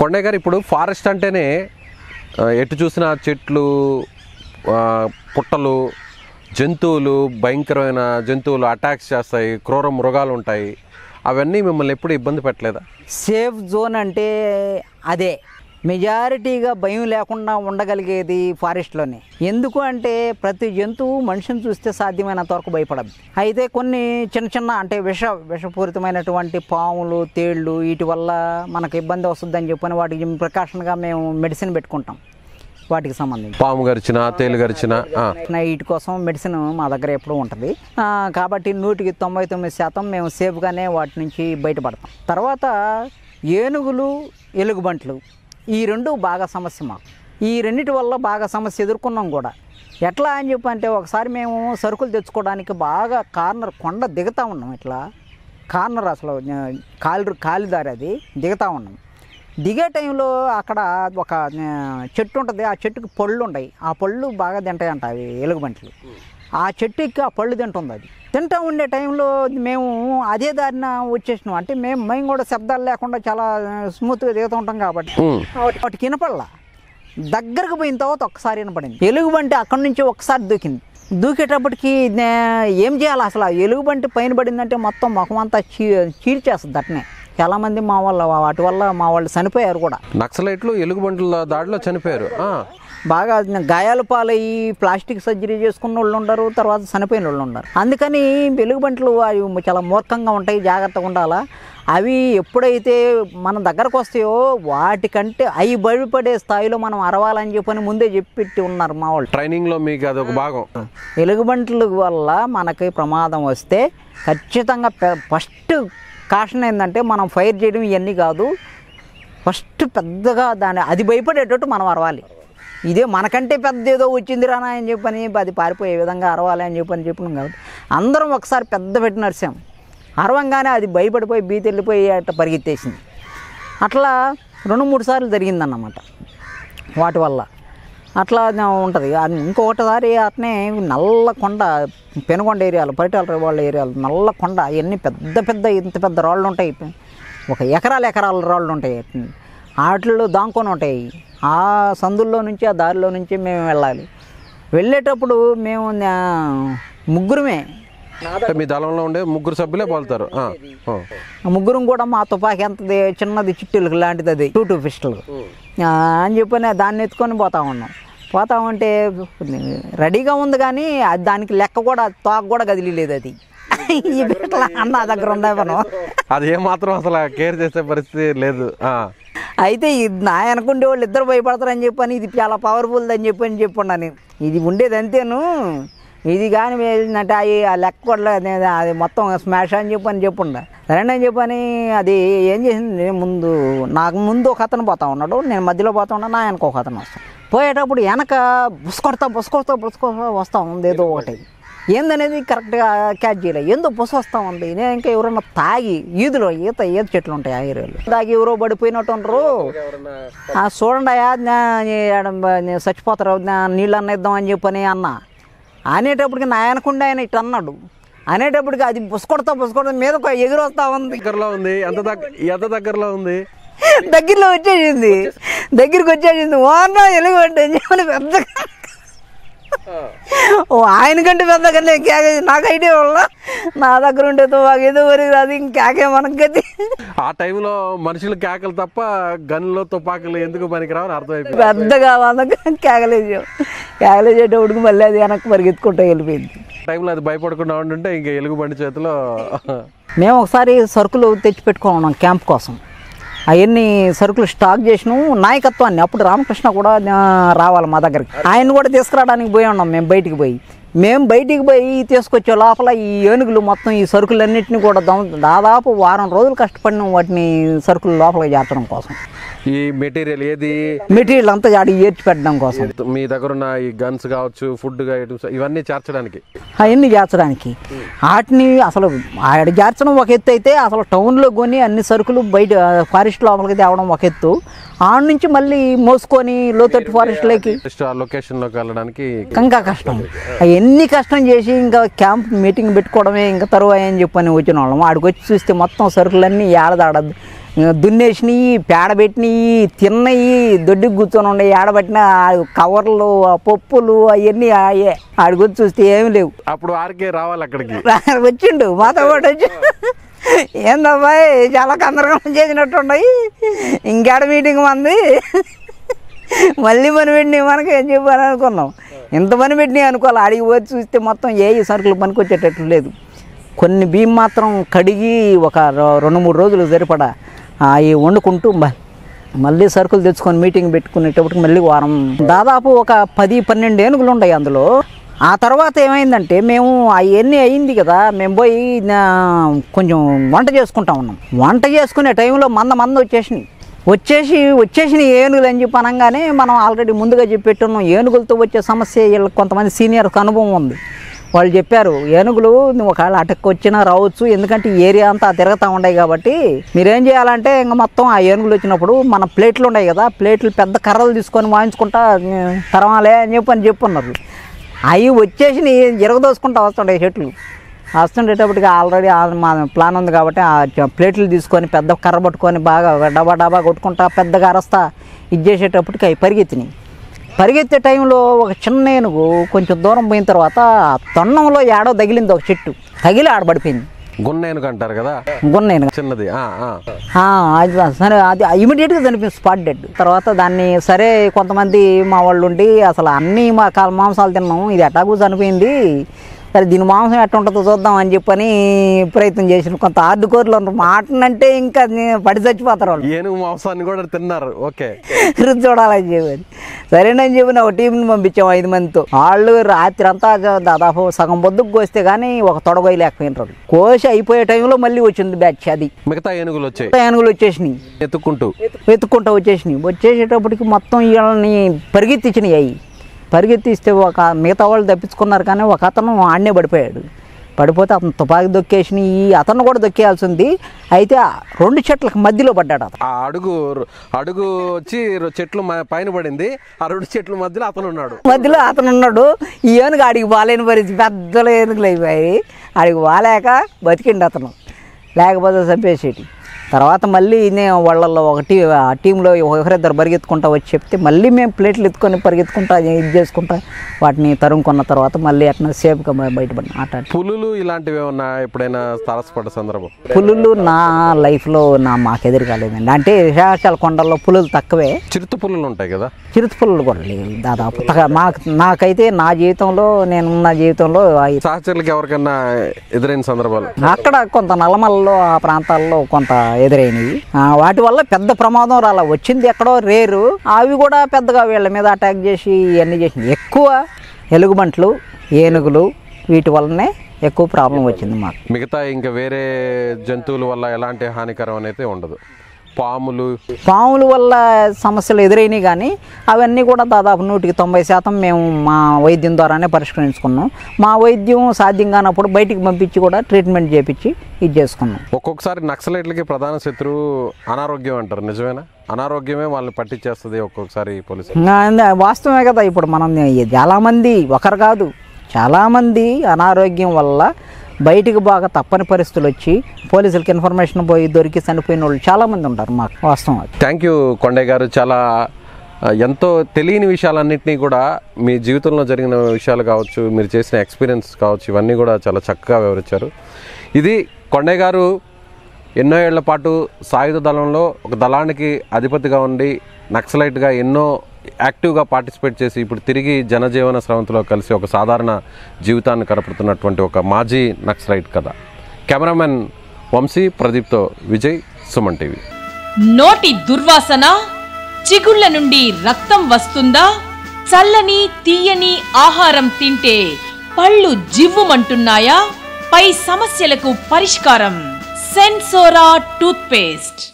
కొండయ్య గారు ఇప్పుడు ఫారెస్ట్ అంటేనే ఆ, ఎటు చూసినా చెట్లు ఆ, పుట్టలు జంతువులు భయంకరమైన జంతువులు అటాక్స్ చేస్తాయి క్రూర మృగాలు ఉంటాయి అవన్నీ మిమ్మల్ని ఎప్పుడు ఇబ్బంది పెట్టలేదా సేఫ్ జోన్ అంటే అదే మెజారిటీగా భయం లేకుండా ఉండగలిగేది ఫారెస్ట్లోనే ఎందుకు అంటే ప్రతి జంతువు మనిషిని చూస్తే సాధ్యమైనంత వరకు భయపడదు అయితే కొన్ని చిన్న చిన్న అంటే విష విషపూరితమైనటువంటి పాములు తేళ్ళు వీటి వల్ల మనకు ఇబ్బంది వస్తుందని చెప్పని వాటికి ప్రికాషన్గా మేము మెడిసిన్ పెట్టుకుంటాం వాటికి సంబంధించి పాము గరిచిన తేలు గరిచిన ఆ, వీటి కోసం మెడిసిన్ మా దగ్గర ఎప్పుడూ ఉంటుంది ఆ, కాబట్టి నూటికి తొంభై తొమ్మిది శాతం మేము సేఫ్గానే వాటి నుంచి బయటపడతాం తర్వాత ఏనుగులు ఎలుగుబంట్లు ఈ రెండు బాగా సమస్య మాకు ఈ రెండిటి వల్ల బాగా సమస్య ఎదుర్కొన్నాం కూడా ఎట్లా అని చెప్పి అంటే ఒకసారి మేము సరుకులు తెచ్చుకోవడానికి బాగా కార్నర్ కొండ దిగుతా ఉన్నాం ఇట్లా కార్నర్ అసలు ఆ, కాలి కాలిదారి అది దిగుతా ఉన్నాం దిగే టైంలో అక్కడ ఒక ఆ, చెట్టు ఉంటుంది ఆ చెట్టుకి పళ్ళు ఉంటాయి ఆ పళ్ళు బాగా తింటాయంట అవి ఎలుగుబంట్లు ఆ చెట్టు ఎక్కి ఆ పళ్ళు తింటుంది అది తింటా ఉండే టైంలో మేము అదే దారిన వచ్చేసినాం అంటే మేము మేము కూడా శబ్దాలు లేకుండా చాలా స్మూత్గా దిగుతూ ఉంటాం కాబట్టి ఉమ్, వాటికి వినపడలా దగ్గరకు పోయిన తర్వాత ఒక్కసారి వినపడింది ఎలుగుబంటి అక్కడి నుంచి ఒక్కసారి దూకింది దూకేటప్పటికి నే- ఏం చేయాలి అసలు ఆ ఎలుగుబంటి పైన పడిందంటే మొత్తం ముఖం అంతా చీ చీల్చేస్తుంది అట్నే చాలామంది మా వాళ్ళ వాటి వల్ల మా వాళ్ళు చనిపోయారు కూడా నక్సలైట్లు ఎలుగుబంట్ల దాడిలో చనిపోయారు ఆ, బాగా గాయాల పాలయ్యి ప్లాస్టిక్ సర్జరీ చేసుకున్న వాళ్ళు ఉండరు తర్వాత చనిపోయిన వాళ్ళు ఉండరు అందుకని వెలుగుబంట్లు అవి చాలా మూర్ఖంగా ఉంటాయి జాగ్రత్తగా ఉండాలా అవి ఎప్పుడైతే మన దగ్గరకు వస్తాయో వాటికంటే అవి భయపడే స్థాయిలో మనం అరవాలని చెప్పని ముందే చెప్పి ఉన్నారు మా వాళ్ళు ట్రైనింగ్లో మీకు అదొక భాగం ఎలుగుబంట్ల వల్ల మనకి ప్రమాదం వస్తే ఖచ్చితంగా ఫస్ట్ కాషన్ ఏంటంటే మనం ఫైర్ చేయడం ఇవన్నీ కాదు ఫస్ట్ పెద్దగా దాని అది భయపడేటట్టు మనం అరవాలి ఇదే మనకంటే పెద్ద ఏదో వచ్చింది రానా అని చెప్పని అది పారిపోయే విధంగా అరవాలి అని చెప్పని చెప్పినాం కాబట్టి అందరం ఒకసారి పెద్ద పెట్టి నడిచాం అరవంగానే అది భయపడిపోయి బీతి వెళ్ళిపోయి అట్ట పరిగెత్తేసింది అట్లా రెండు మూడు సార్లు జరిగిందన్నమాట వాటి వల్ల అట్లా ఉంటుంది ఇంకొకటిసారి అట్నే నల్ల కొండ పెనుకొండ ఏరియాలు పరిటాల వాళ్ళ ఏరియాలు నల్ల కొండ అవన్నీ పెద్ద పెద్ద ఇంత పెద్ద రాళ్ళు ఉంటాయి ఒక ఎకరాల ఎకరాల రాళ్ళు ఉంటాయి వాటిల్లో దాంకొని ఉంటాయి ఆ సందుల్లో నుంచి ఆ దారిలో నుంచి మేము వెళ్ళాలి వెళ్ళేటప్పుడు మేము ఆ, ముగ్గురమే అంటే మీ దళంలో ఉండే ముగ్గురు సభ్యులే పోలుతారు ఆ, ఆ. ఆ ముగ్గురం కూడా మా తుపాకీ ఎంతది చిన్నది చిట్టులకు లాంటిది అది టూ టూ పిస్టల్ అని చెప్పని దాన్ని ఎత్తుకొని పోతా ఉన్నాం పోతా ఉంటే రెడీగా ఉంది కానీ అది దానికి లెక్క కూడా తోక కూడా కదిలేదు అది ఈ బిడ్డల అన్న దగ్గర ఉన్నాయి మనం అది ఏమాత్రం అసలు కేర్ చేసే పరిస్థితి లేదు ఆ. అయితే ఇది నా అనుకుంటే వాళ్ళు ఇద్దరు భయపడతారని చెప్పని ఇది చాలా పవర్ఫుల్ అని చెప్పని చెప్పున్నా నేను ఇది ఉండేది అంతేను ఇది కానీ ఏంటంటే అవి ఆ లెక్క కూడా అదే- అది మొత్తం స్మాష్ అని చెప్పని చెప్పుండ సరేనా అని చెప్పని అది ఏం చేసింది ముందు నాకు ముందు ఒక అతను పోతా ఉన్నాడు నేను మధ్యలో పోతా ఉన్నా నా వెనక ఒక అతను వస్తాను పోయేటప్పుడు వెనక బుసకొడతా బుసకొడతా బుసకొడతా వస్తా ఉంది ఏదో ఒకటి ఏందనేది కరెక్ట్గా క్యాచ్ చేయలేదు ఏందో బుస వస్తా ఉంది నేను ఇంకా ఎవరన్నా తాగి ఈదులో ఈత ఈత చెట్లు ఉంటాయి ఆ ఏరియాలో తాగి ఎవరో పడిపోయినట్టు ఉండరు ఆ, చూడండి అయ్యా నా- నీ- ఆడ బ- నీ చచ్చిపోతారు నా నీళ్ళు అన్న ఇద్దాం అని చెప్పని అన్న అనేటప్పటికి నా ఆయనకుండా ఆయన ఇట్లా అన్నాడు అనేటప్పటికి అది బుసకొడతా బుసకొడతా మీద ఎగురు వస్తా ఉంది దగ్గరలో ఉంది ఎంత దగ్గర ఎంత దగ్గరలో ఉంది దగ్గరలో వచ్చేసింది దగ్గరికి వచ్చేసింది ఓన్నా ఎలుగుబంటి అని చెప్పని పెద్దగా ఓ ఆయన కంటే పెద్దగా నేను కేక నాకు ఐడియా వల్ల నా దగ్గర ఉండే తుపాకు ఏదో వరకు అది ఇంకేకే మనకి గతి ఆ టైంలో మనుషులు కేకలు తప్ప గన్లో తుపాకులు ఎందుకు పనికిరావని అర్థమైపోయింది పెద్దగా మనకు కేకలేసాం కేకలేసేటప్పటికి మళ్ళీ అది వెనక్కి పరిగెత్తుకుంటూ వెళ్ళిపోయింది టైంలో అది భయపడకుండా ఉంటుంటే ఇంకా ఎలుగుబంటి చేతిలో మేము ఒకసారి సరుకులు తెచ్చి పెట్టుకున్నాం క్యాంప్ కోసం అవన్నీ సరుకులు స్టాక్ చేసినాము నాయకత్వాన్ని అప్పుడు రామకృష్ణ కూడా ఆ, రావాలి మా దగ్గరికి ఆయన కూడా తీసుకురావడానికి పోయి ఉన్నాం మేము బయటికి పోయి మేము బయటికి పోయి తీసుకొచ్చే లోపల ఈ ఏనుగులు మొత్తం ఈ సరుకులన్నింటినీ కూడా దం- దాదాపు వారం రోజులు కష్టపడినాం వాటిని సరుకులు లోపలికి చేర్చడం కోసం ఈ మెటీరియల్ ఏది మెటీరియల్ అంతా ఆడికి ఏర్చి పెట్టడం కోసం మీ దగ్గర ఉన్న ఈ గన్స్ కావచ్చు ఫుడ్ ఐటమ్స్ ఇవన్నీ చేర్చడానికి అవన్నీ చేర్చడానికి వాటిని అసలు ఆడ చేర్చడం ఒక ఎత్తు అయితే అసలు టౌన్లో కొని అన్ని సరుకులు బయట ఫారెస్ట్ లోపలికి తేవడం ఒక ఎత్తు ఆడ నుంచి మళ్ళీ మోసుకొని లోతట్టు ఫారెస్ట్లోకి జస్ట్ ఆ లొకేషన్లోకి వెళ్ళడానికి ఇంకా కష్టం ఎన్ని కష్టం చేసి ఇంకా క్యాంప్ మీటింగ్ పెట్టుకోవడమే ఇంకా తరువాయి అని చెప్పని వచ్చిన వాళ్ళం ఆడికి వచ్చి చూస్తే మొత్తం సరుకులన్నీ ఏడదాడద్దు దున్నేసినవి పేడ పెట్టినవి తిన్నవి దొడ్డికి కూర్చొని ఉన్నాయి ఏడబట్టిన ఆ కవర్లు ఆ పప్పులు అవన్నీ ఆయే ఆడికొచ్చి చూస్తే ఏమి లేవు అప్పుడు ఆర్కే రావాలి అక్కడికి రా- వచ్చిండు మాతో పాటు వచ్చి ఏందబ్బాయి చాలా కందరగం చేసినట్టు ఉన్నాయి ఇంకేడ మీటింగ్ మంది మళ్ళీ పని పెట్టినాయి మనకి ఏం చెప్పాలని అనుకున్నాం ఇంత పని పెట్టినాయి అనుకోవాలి అడిగి పోయి చూస్తే మొత్తం ఏ ఈ సరుకులు పనికి వచ్చేటట్లు లేదు కొన్ని బియ్యం మాత్రం కడిగి ఒక రో- రెండు మూడు రోజులు సరిపడా అవి వండుకుంటూ మ- మళ్ళీ సరుకులు తెచ్చుకొని మీటింగ్ పెట్టుకునేటప్పటికి మళ్ళీ వారం దాదాపు ఒక పది పన్నెండు ఏనుగులు ఉన్నాయి అందులో ఆ తర్వాత ఏమైందంటే మేము అవన్నీ అయింది కదా మేము పోయి నా- కొంచెం వంట చేసుకుంటా ఉన్నాం వంట చేసుకునే టైంలో మంద మంద వచ్చేసినాయి వచ్చేసి వచ్చేసిన ఏనుగులు అని చెప్పి అనగానే మనం ఆల్రెడీ ముందుగా చెప్పెట్టున్నాం ఏనుగులతో వచ్చే సమస్య వీళ్ళకి కొంతమంది సీనియర్కి అనుభవం ఉంది వాళ్ళు చెప్పారు ఏనుగులు నువ్వు ఒకవేళ అటక్కి వచ్చినా రావచ్చు ఎందుకంటే ఈ ఏరియా అంతా తిరుగుతూ ఉన్నాయి కాబట్టి మీరేం చేయాలంటే ఇంకా మొత్తం ఆ ఏనుగులు వచ్చినప్పుడు మన ప్లేట్లు ఉన్నాయి కదా ప్లేట్లు పెద్ద కర్రలు తీసుకొని వాయించుకుంటా తరవాలే అని చెప్పి అని చెప్పున్నారు అవి వచ్చేసి ఇరగదోసుకుంటా వస్తుండే చెట్లు వస్తుండేటప్పటికి ఆల్రెడీ మా ప్లాన్ ఉంది కాబట్టి ఆ చ- ప్లేట్లు తీసుకొని పెద్ద కర్ర పట్టుకొని బాగా డబా డబా కొట్టుకుంటా పెద్దగా అరస్తా ఇది చేసేటప్పటికి అవి పరిగెత్తినాయి పరిగెత్తే టైంలో ఒక చిన్న ఏనుగు కొంచెం దూరం పోయిన తర్వాత ఆ తొండంలో ఏడో తగిలింది ఒక చెట్టు తగిలి ఆడబడిపోయింది గున్నేనుగు అంటారు కదా గున్న ఏనుగు చిన్నది ఆ, ఆ. ఆ, అది సరే అది ఇమీడియట్గా చనిపోయింది స్పాట్ డెడ్ తర్వాత దాన్ని సరే కొంతమంది మా వాళ్ళు ఉండి అసలు అన్ని మా కాల మాంసాలు తిన్నాం ఇది ఎటాకు చనిపోయింది సరే దీని మాంసం ఎట్ట ఉంటుందో చూద్దాం అని చెప్పని ప్రయత్నం చేసిన కొంత ఆర్డు కోర్లు ఉన్నారు మాటనంటే ఇంకా నే- పడి చచ్చిపోతారు వాళ్ళు ఏనుగు మాంసాన్ని కూడా తిన్నారు ఓకే రుచి చూడాలని చెప్పని సరేనని చెప్పి ఒక టీంని పంపించాం ఐదు మందితో వాళ్ళు రాత్రి అంతా దాదాపు సగం పొద్దుకు కోస్తే కానీ ఒక తొడగొయ్య లేకపోయినారు కోసి అయిపోయే టైంలో మళ్ళీ వచ్చింది బ్యాచ్ అది మిగతా ఏనుగులు వచ్చాయి ఏనుగులు వచ్చేసినాయి ఎత్తుక్కుంటూ వెతుక్కుంటూ వచ్చేసినాయి వచ్చేసేటప్పటికి మొత్తం వీళ్ళని పరిగెత్తించినాయి అవి పరిగెత్తిస్తే ఒక మిగతా వాళ్ళు తప్పించుకున్నారు కానీ ఒక అతను ఆడనే పడిపోయాడు పడిపోతే అతను తుపాకీ దొక్కేసినాయి ఈ అతను కూడా దొక్కేయాల్సింది అయితే ఆ రెండు చెట్లకు మధ్యలో పడ్డాడు అతను ఆ అడుగు అడుగు వచ్చి రొ- చెట్లు మ- పైన పడింది ఆ రెండు చెట్ల మధ్యలో అతను ఉన్నాడు మధ్యలో అతను ఉన్నాడు ఈ ఏనుగు ఆడికి బాలేని పరిస్థితి పెద్దల ఏనుగులు అయిపోయాయి ఆడికి బాలేక బతికిండు అతను లేకపోతే చంపేసేటి తర్వాత మళ్ళీ నేను వాళ్ళల్లో ఒక టీ ఆ టీంలో ఒకరిద్దరు పరిగెత్తుకుంటా వచ్చి చెప్తే మళ్ళీ మేము ప్లేట్లు ఎత్తుకొని పరిగెత్తుకుంటా ఇది చేసుకుంటా వాటిని తరుముకున్న తర్వాత మళ్ళీ అట్లా సేఫ్గా బయటపడిన ఆట పులులు ఇలాంటివి ఏమన్నా ఎప్పుడైనా తారసపడ్డ సందర్భం పులులు నా లైఫ్లో నా మాకు ఎదురు కాలేదండి అంటే విశాఖాల కొండల్లో పులులు తక్కువే చిరుత పులులు ఉంటాయి కదా చిరుత పులులు కూడా లేవు దాదాపు తగ- మాకు నాకైతే నా జీవితంలో నేనున్న జీవితంలో అయి- సహచరులకి ఎవరికైనా ఎదురైన సందర్భాలు అక్కడ కొంత నల్లమల్లో ఆ ప్రాంతాల్లో కొంత ఎదురైనవి ఆ, వాటి వల్ల పెద్ద ప్రమాదం రాలా వచ్చింది ఎక్కడో రేరు అవి కూడా పెద్దగా వీళ్ళ మీద అటాక్ చేసి ఇవన్నీ చేసింది ఎక్కువ ఎలుగుబంట్లు ఏనుగులు వీటి వల్లనే ఎక్కువ ప్రాబ్లం వచ్చింది మాకు మిగతా ఇంకా వేరే జంతువుల వల్ల ఎలాంటి హానికరం అనేది ఉండదు పాములు పాముల వల్ల సమస్యలు ఎదురైనాయి కానీ అవన్నీ కూడా దాదాపు నూటికి తొంభై శాతం మేము మా వైద్యం ద్వారానే పరిష్కరించుకున్నాం మా వైద్యం సాధ్యం కానప్పుడు బయటికి పంపించి కూడా ట్రీట్మెంట్ చేపించి ఇది చేసుకున్నాం ఒక్కొక్కసారి నక్సలైట్లకి ప్రధాన శత్రువు అనారోగ్యం అంటారు నిజమేనా అనారోగ్యమే వాళ్ళని పట్టించేస్తుంది ఒక్కొక్కసారి పోలీసు ఇంకా అందే వాస్తవమే కదా ఇప్పుడు మనం చాలామంది ఒకరు కాదు చాలామంది అనారోగ్యం వల్ల బయటికి బాగా తప్పని పరిస్థితులు వచ్చి పోలీసులకి ఇన్ఫర్మేషన్ పోయి దొరికి చనిపోయిన వాళ్ళు చాలామంది ఉంటారు మాకు వాస్తవం అది థ్యాంక్ యూ కొండయ్య గారు చాలా ఆ, ఎంతో తెలియని విషయాలన్నింటినీ కూడా మీ జీవితంలో జరిగిన విషయాలు కావచ్చు మీరు చేసిన ఎక్స్పీరియన్స్ కావచ్చు ఇవన్నీ కూడా చాలా చక్కగా వివరించారు ఇది కొండయ్య గారు ఎన్నో ఏళ్ల పాటు సాయుధ దళంలో ఒక దళానికి అధిపతిగా ఉండి నక్సలైట్గా ఎన్నో యాక్టివ్గా పార్టిసిపేట్ చేసి ఇప్పుడు తిరిగి జనజీవన స్రవంతిలో కలిసి ఒక సాధారణ జీవితాన్ని గడుపుతున్నటువంటి ఒక మాజీ నక్సలైట్ కథ కెమెరామెన్ వంశీ ప్రదీప్తో విజయ్ సుమన్ టీవీ నోటి దుర్వాసన చిగుళ్ళ నుండి రక్తం వస్తుందా చల్లని తీయని ఆహారం తింటే పళ్ళు జివ్వుమంటున్నాయా పై సమస్యలకు పరిష్కారం సెన్సోరా టూత్ పేస్ట్